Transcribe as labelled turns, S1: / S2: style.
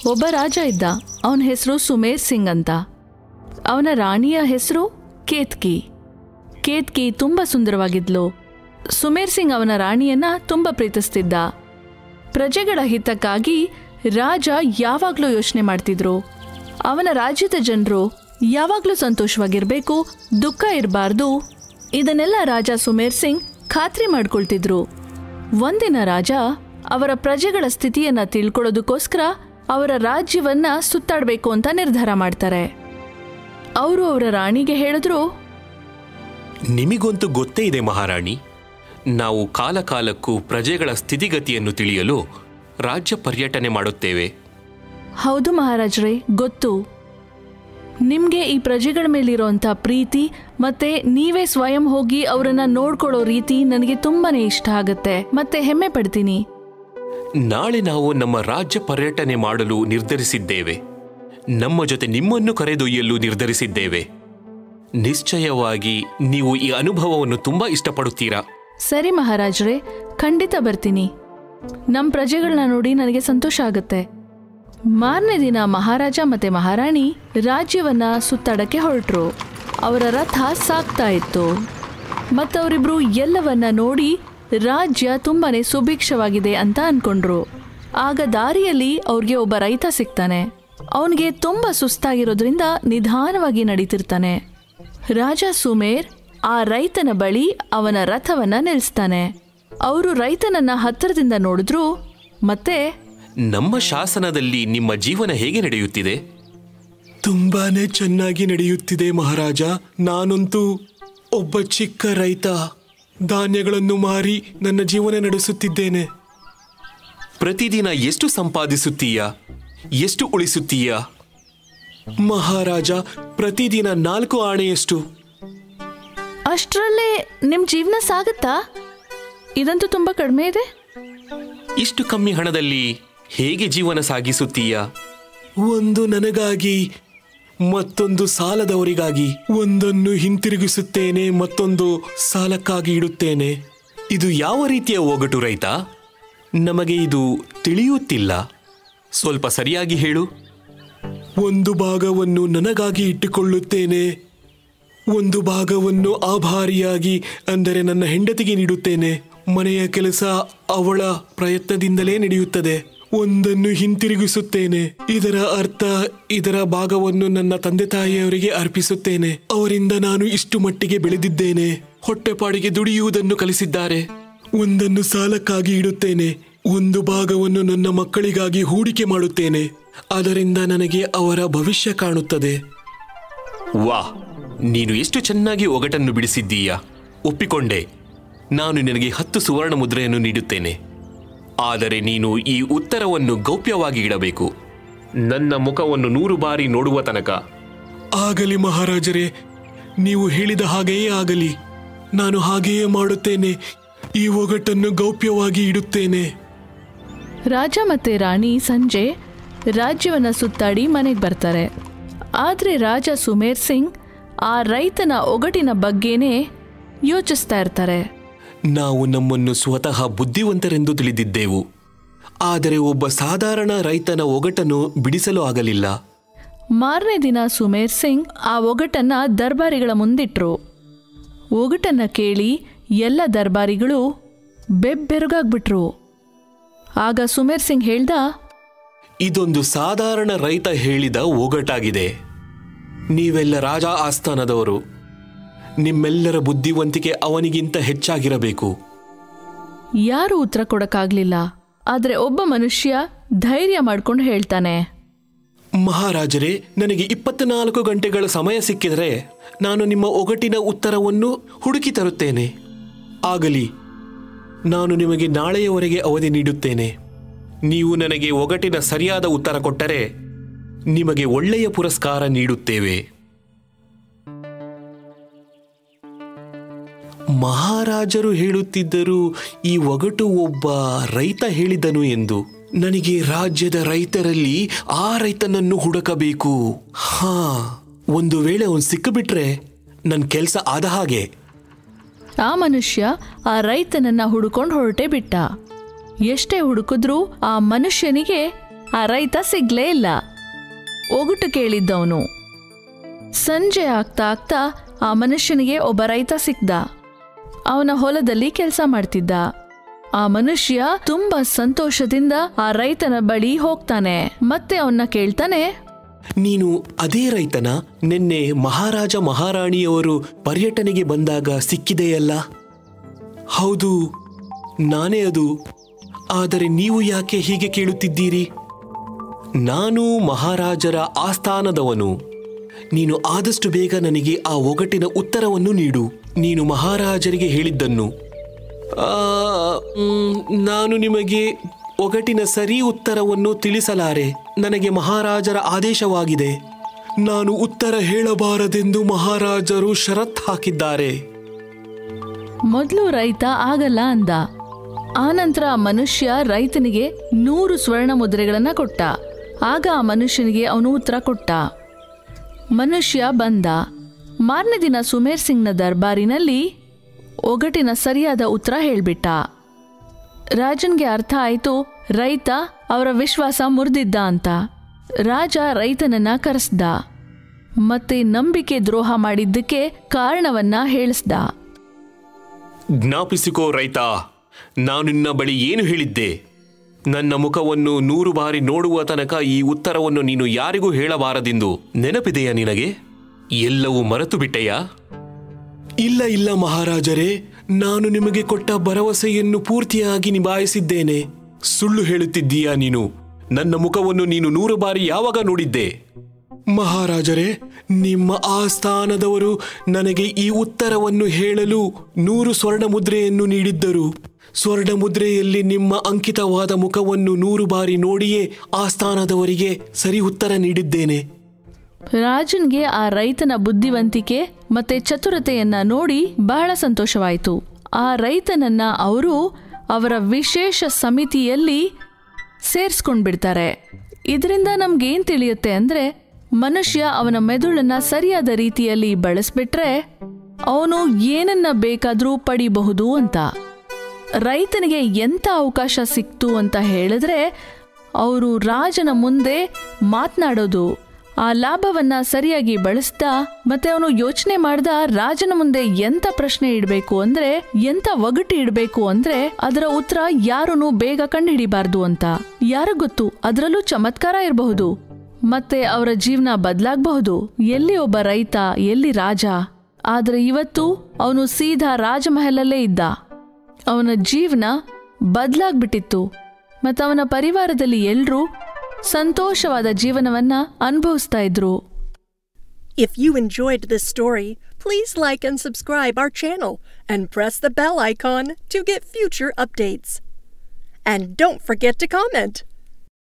S1: ಒಬ್ಬ ರಾಜ ಇದ್ದ ಅವನ ಹೆಸರು ಸುಮೇರ್ ಸಿಂಗ್ ಅಂತ ಅವನ ರಾಣಿಯ ಹೆಸರು ಕೇತ್ಕಿ ಕೇತ್ಕಿ ತುಂಬ ಸುಂದರವಾಗಿದ್ಲು ಸುಮೇರ್ ಸಿಂಗ್ ಅವನ ರಾಣಿಯನ್ನ ತುಂಬ ಪ್ರೀತಿಸ್ತಿದ್ದ ಪ್ರಜೆಗಳ ಹಿತಕ್ಕಾಗಿ ರಾಜ ಯಾವಾಗಲೂ ಯೋಚನೆ ಮಾಡ್ತಿದ್ರು ಅವನ ರಾಜ್ಯದ ಜನರು ಯಾವಾಗಲೂ ಸಂತೋಷವಾಗಿರ್ಬೇಕು ದುಃಖ ಇರಬಾರ್ದು ಇದನ್ನೆಲ್ಲ ರಾಜ ಸುಮೇರ್ ಸಿಂಗ್ ಖಾತ್ರಿ ಮಾಡ್ಕೊಳ್ತಿದ್ರು ಒಂದಿನ ರಾಜ ಅವರ ಪ್ರಜೆಗಳ ಸ್ಥಿತಿಯನ್ನ ತಿಳ್ಕೊಳ್ಳೋದಕ್ಕೋಸ್ಕರ ಅವರ ರಾಜ್ಯವನ್ನ ಸುತ್ತಾಡಬೇಕು ಅಂತ ನಿರ್ಧಾರ ಮಾಡ್ತಾರೆ ಅವರು ಅವರ ರಾಣಿಗೆ ಹೇಳಿದ್ರು
S2: ನಿಮಿಗಂತೂ ಗೊತ್ತೇ ಇದೆ ಮಹಾರಾಣಿ ನಾವು ಕಾಲ ಕಾಲಕ್ಕೂ ಪ್ರಜೆಗಳ ಸ್ಥಿತಿಗತಿಯನ್ನು ತಿಳಿಯಲು ರಾಜ್ಯ ಪರ್ಯಟನೆ ಮಾಡುತ್ತೇವೆ
S1: ಹೌದು ಮಹಾರಾಜ್ರೇ ಗೊತ್ತು ನಿಮ್ಗೆ ಈ ಪ್ರಜೆಗಳ ಮೇಲಿರೋಂಥ ಪ್ರೀತಿ ಮತ್ತೆ ನೀವೇ ಸ್ವಯಂ ಹೋಗಿ ಅವರನ್ನ ನೋಡ್ಕೊಳ್ಳೋ ರೀತಿ ನನಗೆ ತುಂಬಾನೇ ಇಷ್ಟ ಆಗುತ್ತೆ ಮತ್ತೆ ಹೆಮ್ಮೆ ಪಡ್ತೀನಿ
S2: ನಾಳೆ ನಾವು ನಮ್ಮ ರಾಜ್ಯ ಪರ್ಯಟನೆ ಮಾಡಲು ನಿರ್ಧರಿಸಿದ್ದೇವೆ ನಮ್ಮ ಜೊತೆ ನಿಮ್ಮನ್ನು ಕರೆದೊಯ್ಯಲು ನಿರ್ಧರಿಸಿದ್ದೇವೆ ನಿಶ್ಚಯವಾಗಿ ನೀವು ಈ ಅನುಭವವನ್ನು ತುಂಬಾ ಇಷ್ಟಪಡುತ್ತೀರಾ
S1: ಸರಿ ಮಹಾರಾಜ್ರೇ ಖಂಡಿತ ಬರ್ತೀನಿ ನಮ್ಮ ಪ್ರಜೆಗಳನ್ನ ನೋಡಿ ನನಗೆ ಸಂತೋಷ ಆಗುತ್ತೆ ಮಾರನೇ ದಿನ ಮಹಾರಾಜ ಮತ್ತೆ ಮಹಾರಾಣಿ ರಾಜ್ಯವನ್ನ ಸುತ್ತಾಡಕ್ಕೆ ಹೊರಟರು ಅವರ ರಥ ಸಾಗ್ತಾ ಇತ್ತು ಮತ್ತವರಿಬ್ರು ಎಲ್ಲವನ್ನ ನೋಡಿ ರಾಜ್ಯ ತುಂಬಾನೇ ಸುಭಿಕ್ಷವಾಗಿದೆ ಅಂತ ಅನ್ಕೊಂಡ್ರು ಆಗ ದಾರಿಯಲ್ಲಿ ಅವ್ರಿಗೆ ಒಬ್ಬ ರೈತ ಸಿಗ್ತಾನೆ ಅವನಿಗೆ ತುಂಬಾ ಸುಸ್ತಾಗಿರೋದ್ರಿಂದ ನಿಧಾನವಾಗಿ ನಡೀತಿರ್ತಾನೆ ರಾಜ ಸುಮೇರ್ ಆ ರೈತನ ಬಳಿ ಅವನ ರಥವನ್ನ ನಿಲ್ಲಿಸ್ತಾನೆ ಅವರು ರೈತನನ್ನ ಹತ್ತಿರದಿಂದ ನೋಡಿದ್ರು ಮತ್ತೆ
S2: ನಮ್ಮ ಶಾಸನದಲ್ಲಿ ನಿಮ್ಮ ಜೀವನ ಹೇಗೆ ನಡೆಯುತ್ತಿದೆ
S3: ತುಂಬಾನೇ ಚೆನ್ನಾಗಿ ನಡೆಯುತ್ತಿದೆ ಮಹಾರಾಜ ನಾನಂತೂ ಒಬ್ಬ ಚಿಕ್ಕ ರೈತ ಧಾನ್ಯಗಳನ್ನು ಮಾರಿ ನನ್ನ ಜೀವನ ನಡೆಸುತ್ತಿದ್ದೇನೆ
S2: ಪ್ರತಿದಿನ ಎಷ್ಟು ಸಂಪಾದಿಸುತ್ತೀಯಾ ಎಷ್ಟು ಉಳಿಸುತ್ತೀಯಾ
S3: ಮಹಾರಾಜ ಪ್ರತಿದಿನ ನಾಲ್ಕು ಆಣೆಯಷ್ಟು
S1: ಅಷ್ಟರಲ್ಲೇ ನಿಮ್ ಜೀವನ ಸಾಗುತ್ತಾ ಇದಂತೂ ತುಂಬಾ ಕಡಿಮೆ ಇದೆ
S2: ಇಷ್ಟು ಕಮ್ಮಿ ಹಣದಲ್ಲಿ ಹೇಗೆ ಜೀವನ ಸಾಗಿಸುತ್ತೀಯಾ
S3: ಒಂದು ನನಗಾಗಿ ಮತ್ತೊಂದು ಸಾಲದವರಿಗಾಗಿ ಒಂದನ್ನು ಹಿಂತಿರುಗಿಸುತ್ತೇನೆ ಮತ್ತೊಂದು ಸಾಲಕ್ಕಾಗಿ ಇಡುತ್ತೇನೆ
S2: ಇದು ಯಾವ ರೀತಿಯ ಒಗಟು ರೈತ ನಮಗೆ ಇದು ತಿಳಿಯುತ್ತಿಲ್ಲ ಸ್ವಲ್ಪ ಸರಿಯಾಗಿ ಹೇಳು
S3: ಒಂದು ಭಾಗವನ್ನು ನನಗಾಗಿ ಇಟ್ಟುಕೊಳ್ಳುತ್ತೇನೆ ಒಂದು ಭಾಗವನ್ನು ಆಭಾರಿಯಾಗಿ ಅಂದರೆ ನನ್ನ ಹೆಂಡತಿಗೆ ನೀಡುತ್ತೇನೆ ಮನೆಯ ಕೆಲಸ ಅವಳ ಪ್ರಯತ್ನದಿಂದಲೇ ನಡೆಯುತ್ತದೆ ಒಂದನ್ನು ಹಿಂತಿರುಗಿಸುತ್ತೇನೆ ಇದರ ಅರ್ಥ ಇದರ ಭಾಗವನ್ನು ನನ್ನ ತಂದೆ ತಾಯಿಯವರಿಗೆ ಅರ್ಪಿಸುತ್ತೇನೆ ಅವರಿಂದ ನಾನು ಇಷ್ಟು ಮಟ್ಟಿಗೆ ಬೆಳೆದಿದ್ದೇನೆ ಹೊಟ್ಟೆಪಾಡಿಗೆ ದುಡಿಯುವುದನ್ನು ಕಲಿಸಿದ್ದಾರೆ ಒಂದನ್ನು ಸಾಲಕ್ಕಾಗಿ ಇಡುತ್ತೇನೆ ಒಂದು ಭಾಗವನ್ನು ನನ್ನ ಮಕ್ಕಳಿಗಾಗಿ ಹೂಡಿಕೆ ಮಾಡುತ್ತೇನೆ ಅದರಿಂದ ನನಗೆ ಅವರ ಭವಿಷ್ಯ ಕಾಣುತ್ತದೆ
S2: ವಾ ನೀನು ಎಷ್ಟು ಚೆನ್ನಾಗಿ ಒಗಟನ್ನು ಬಿಡಿಸಿದ್ದೀಯಾ ಒಪ್ಪಿಕೊಂಡೆ ನಾನು ನಿನಗೆ ಹತ್ತು ಸುವರ್ಣ ಮುದ್ರೆಯನ್ನು ನೀಡುತ್ತೇನೆ ಆದರೆ ನೀನು ಈ ಉತ್ತರವನ್ನು ಗೌಪ್ಯವಾಗಿ ಇಡಬೇಕು ನನ್ನ ಮುಖವನ್ನು ನೂರು ಬಾರಿ ನೋಡುವ ತನಕ
S3: ಆಗಲಿ ಮಹಾರಾಜರೇ ನೀವು ಹೇಳಿದ ಹಾಗೆಯೇ ಆಗಲಿ ನಾನು ಹಾಗೆಯೇ ಮಾಡುತ್ತೇನೆ ಈ ಒಗಟನ್ನು ಗೌಪ್ಯವಾಗಿ ಇಡುತ್ತೇನೆ
S1: ರಾಜ ಮತ್ತೆ ರಾಣಿ ಸಂಜೆ ರಾಜ್ಯವನ್ನ ಸುತ್ತಾಡಿ ಮನೆಗೆ ಬರ್ತಾರೆ ಆದ್ರೆ ರಾಜ ಸುಮೇರ್ ಸಿಂಗ್ ಆ ರೈತನ ಒಗಟಿನ ಬಗ್ಗೆನೇ ಯೋಚಿಸ್ತಾ ಇರ್ತಾರೆ
S3: ನಾವು ನಮ್ಮನ್ನು ಸ್ವತಃ ಬುದ್ಧಿವಂತರೆಂದು ತಿಳಿದಿದ್ದೆವು ಆದರೆ ಒಬ್ಬ ಸಾಧಾರಣ ರೈತನ ಒಗಟನ್ನು ಬಿಡಿಸಲು ಆಗಲಿಲ್ಲ
S1: ಮಾರನೇ ದಿನ ಸುಮೇರ್ ಸಿಂಗ್ ಆ ಒಗಟನ್ನ ದರ್ಬಾರಿಗಳ ಮುಂದಿಟ್ರು ಒಗಟನ್ನ ಕೇಳಿ ಎಲ್ಲ ದರ್ಬಾರಿಗಳು ಬೆಬ್ಬೆರುಗಾಗ್ಬಿಟ್ರು ಆಗ ಸುಮೇರ್ ಸಿಂಗ್ ಹೇಳ್ದ
S3: ಇದೊಂದು ಸಾಧಾರಣ ರೈತ ಹೇಳಿದ ಒಗಟಾಗಿದೆ ನೀವೆಲ್ಲ ರಾಜ ಆಸ್ಥಾನದವರು ನಿಮ್ಮೆಲ್ಲರ ಬುದ್ಧಿವಂತಿಕೆ ಅವನಿಗಿಂತ ಹೆಚ್ಚಾಗಿರಬೇಕು
S1: ಯಾರೂ ಉತ್ತರ ಕೊಡಕ್ಕಾಗ್ಲಿಲ್ಲ ಆದ್ರೆ ಒಬ್ಬ ಮನುಷ್ಯ ಧೈರ್ಯ ಮಾಡ್ಕೊಂಡು ಹೇಳ್ತಾನೆ
S3: ಮಹಾರಾಜರೇ ನನಗೆ ಇಪ್ಪತ್ನಾಲ್ಕು ಗಂಟೆಗಳ ಸಮಯ ಸಿಕ್ಕಿದರೆ ನಾನು ನಿಮ್ಮ ಒಗಟಿನ ಉತ್ತರವನ್ನು ಹುಡುಕಿ ತರುತ್ತೇನೆ ಆಗಲಿ ನಾನು ನಿಮಗೆ ನಾಳೆಯವರೆಗೆ ಅವಧಿ ನೀಡುತ್ತೇನೆ
S2: ನೀವು ನನಗೆ ಒಗಟಿನ ಸರಿಯಾದ ಉತ್ತರ ಕೊಟ್ಟರೆ ನಿಮಗೆ ಒಳ್ಳೆಯ ಪುರಸ್ಕಾರ ನೀಡುತ್ತೇವೆ
S3: ಮಹಾರಾಜರು ಹೇಳುತ್ತಿದ್ದರು ಈ ಒಗಟು ಒಬ್ಬ ರೈತ ಹೇಳಿದನು ಎಂದು ನನಗೆ ರಾಜ್ಯದ ರೈತರಲ್ಲಿ ಆ ರೈತನನ್ನು ಹುಡುಕಬೇಕು ಹಾ ಒಂದು ವೇಳೆ ಅವನು ಸಿಕ್ಕಿಬಿಟ್ರೆ ನನ್ನ ಕೆಲಸ ಆದ ಹಾಗೆ
S1: ಆ ಮನುಷ್ಯ ಆ ರೈತನನ್ನ ಹುಡುಕೊಂಡು ಹೊರಟೇ ಬಿಟ್ಟ ಎಷ್ಟೇ ಹುಡುಕಿದ್ರೂ ಆ ಮನುಷ್ಯನಿಗೆ ಆ ರೈತ ಸಿಗ್ಲೇ ಇಲ್ಲ ಒಗಟು ಕೇಳಿದ್ದವನು ಸಂಜೆ ಆಗ್ತಾ ಆಗ್ತಾ ಆ ಮನುಷ್ಯನಿಗೆ ಒಬ್ಬ ರೈತ ಸಿಕ್ದ ಅವನ ಹೊಲದಲ್ಲಿ ಕೆಲಸ ಮಾಡ್ತಿದ್ದ ಆ ಮನುಷ್ಯ ತುಂಬಾ ಸಂತೋಷದಿಂದ ಆ ರೈತನ ಬಳಿ ಹೋಗ್ತಾನೆ ಮತ್ತೆ ಅವನ್ನ ಕೇಳ್ತಾನೆ
S3: ನೀನು ಅದೇ ರೈತನ ನಿನ್ನೆ ಮಹಾರಾಜ ಮಹಾರಾಣಿಯವರು ಪರ್ಯಟನೆಗೆ ಬಂದಾಗ ಸಿಕ್ಕಿದೆಯಲ್ಲ ಹೌದು ನಾನೇ ಅದು ಆದರೆ ನೀವು ಯಾಕೆ ಹೀಗೆ ಕೇಳುತ್ತಿದ್ದೀರಿ ನಾನು ಮಹಾರಾಜರ ಆಸ್ಥಾನದವನು ನೀನು ಆದಷ್ಟು ಬೇಗ ನನಗೆ ಆ ಒಗಟಿನ ಉತ್ತರವನ್ನು ನೀಡು ನೀನು ಮಹಾರಾಜರಿಗೆ ಹೇಳಿದ್ದನ್ನು ಆ, ಮ್, ನಾನು ನಿಮಗೆ ಒಗಟಿನ ಸರಿ ಉತ್ತರವನ್ನು ತಿಳಿಸಲಾರೆ ನನಗೆ ಮಹಾರಾಜರ ಆದೇಶವಾಗಿದೆ ನಾನು ಉತ್ತರ ಹೇಳಬಾರದೆಂದು ಮಹಾರಾಜರು ಷರತ್ ಹಾಕಿದ್ದಾರೆ
S1: ಮೊದಲು ರೈತ ಆಗಲ್ಲ ಅಂದ ಆನಂತರ ಆ ಮನುಷ್ಯ ರೈತನಿಗೆ ನೂರು ಸ್ವರ್ಣ ಮುದ್ರೆಗಳನ್ನ ಕೊಟ್ಟ ಆಗ ಆ ಮನುಷ್ಯನಿಗೆ ಅವನು ಉತ್ತರ ಕೊಟ್ಟ ಮನುಷ್ಯ ಬಂದ ಮಾರನೇ ದಿನ ಸುಮೇರ್ ಸಿಂಗ್ನ ದರ್ಬಾರಿನಲ್ಲಿ ಒಗಟಿನ ಸರಿಯಾದ ಉತ್ತರ ಹೇಳ್ಬಿಟ್ಟ ರಾಜನ್ಗೆ ಅರ್ಥ ಆಯ್ತು ರೈತ ಅವರ ವಿಶ್ವಾಸ ಮುರಿದಿದ್ದ ಅಂತ ರಾಜ ರೈತನನ್ನ ಕರೆಸ್ದ ಮತ್ತೆ ನಂಬಿಕೆ ದ್ರೋಹ ಮಾಡಿದ್ದಕ್ಕೆ ಕಾರಣವನ್ನ ಹೇಳಿಸ್ದ
S2: ಜ್ಞಾಪಿಸಿಕೋ ರೈತ ನಾನು ನಿನ್ನ ಬಳಿ ಏನು ಹೇಳಿದ್ದೆ ನನ್ನ ಮುಖವನ್ನು ನೂರು ಬಾರಿ ನೋಡುವ ತನಕ ಈ ಉತ್ತರವನ್ನು ನೀನು ಯಾರಿಗೂ ಹೇಳಬಾರದೆಂದು ನೆನಪಿದೆಯಾ ನಿನಗೆ ಎಲ್ಲವೂ ಮರೆತು ಬಿಟ್ಟೆಯಾ
S3: ಇಲ್ಲ ಇಲ್ಲ ಮಹಾರಾಜರೇ ನಾನು ನಿಮಗೆ ಕೊಟ್ಟ ಭರವಸೆಯನ್ನು ಪೂರ್ತಿಯಾಗಿ ನಿಭಾಯಿಸಿದ್ದೇನೆ
S2: ಸುಳ್ಳು ಹೇಳುತ್ತಿದ್ದೀಯಾ ನೀನು ನನ್ನ ಮುಖವನ್ನು ನೀನು ನೂರು ಬಾರಿ ಯಾವಾಗ ನೋಡಿದ್ದೆ
S3: ಮಹಾರಾಜರೇ ನಿಮ್ಮ ಆಸ್ಥಾನದವರು ನನಗೆ ಈ ಉತ್ತರವನ್ನು ಹೇಳಲು ನೂರು ಸ್ವರ್ಣ ಮುದ್ರೆಯನ್ನು ನೀಡಿದ್ದರು ಸ್ವರ್ಣ ಮುದ್ರೆಯಲ್ಲಿ ನಿಮ್ಮ ಅಂಕಿತವಾದ ಮುಖವನ್ನು ನೂರು ಬಾರಿ ನೋಡಿಯೇ ಆಸ್ಥಾನದವರಿಗೆ ಸರಿ ಉತ್ತರ ನೀಡಿದ್ದೇನೆ
S1: ರಾಜನ್ಗೆ ಆ ರೈತನ ಬುದ್ಧಿವಂತಿಕೆ ಮತ್ತೆ ಚತುರತೆಯನ್ನ ನೋಡಿ ಬಹಳ ಸಂತೋಷವಾಯಿತು ಆ ರೈತನನ್ನ ಅವರು ಅವರ ವಿಶೇಷ ಸಮಿತಿಯಲ್ಲಿ ಸೇರಿಸ್ಕೊಂಡ್ಬಿಡ್ತಾರೆ ಇದರಿಂದ ನಮ್ಗೇನ್ ತಿಳಿಯುತ್ತೆ ಅಂದ್ರೆ ಮನುಷ್ಯ ಅವನ ಮೆದುಳನ್ನ ಸರಿಯಾದ ರೀತಿಯಲ್ಲಿ ಬಳಸ್ಬಿಟ್ರೆ ಅವನು ಏನನ್ನ ಬೇಕಾದ್ರೂ ಪಡಿಬಹುದು ಅಂತ ರೈತನಿಗೆ ಎಂಥ ಅವಕಾಶ ಸಿಕ್ತು ಅಂತ ಹೇಳಿದ್ರೆ ಅವರು ರಾಜನ ಮುಂದೆ ಮಾತನಾಡೋದು ಆ ಲಾಭವನ್ನ ಸರಿಯಾಗಿ ಬಳಸ್ದ ಮತ್ತೆ ಅವನು ಯೋಚನೆ ಮಾಡ್ದ ರಾಜನ ಮುಂದೆ ಎಂತ ಪ್ರಶ್ನೆ ಇಡಬೇಕು ಅಂದ್ರೆ ಎಂತ ಒಗಟು ಇಡಬೇಕು ಅಂದ್ರೆ ಅದರ ಉತ್ತರ ಯಾರೂ ಬೇಗ ಕಂಡುಹಿಡಿಬಾರ್ದು ಅಂತ ಯಾರು ಗೊತ್ತು ಅದರಲ್ಲೂ ಚಮತ್ಕಾರ ಇರಬಹುದು ಮತ್ತೆ ಅವರ ಜೀವನ ಬದಲಾಗಬಹುದು ಎಲ್ಲಿ ಒಬ್ಬ ರೈತ ಎಲ್ಲಿ ರಾಜ ಆದ್ರೆ ಇವತ್ತು ಅವನು ಸೀದಾ ರಾಜಮಹಲಲ್ಲೇ ಇದ್ದ ಅವನ ಜೀವನ ಬದಲಾಗ್ಬಿಟ್ಟಿತ್ತು ಮತ್ತು ಅವನ ಪರಿವಾರದಲ್ಲಿ ಎಲ್ರೂ ಸಂತೋಷವಾದ ಜೀವನವನ್ನ ಅನುಭವಿಸ್ತಾ ಇದ್ರು
S4: If you enjoyed this story, please like and subscribe our channel and press the bell icon to get future updates. And don't forget to comment.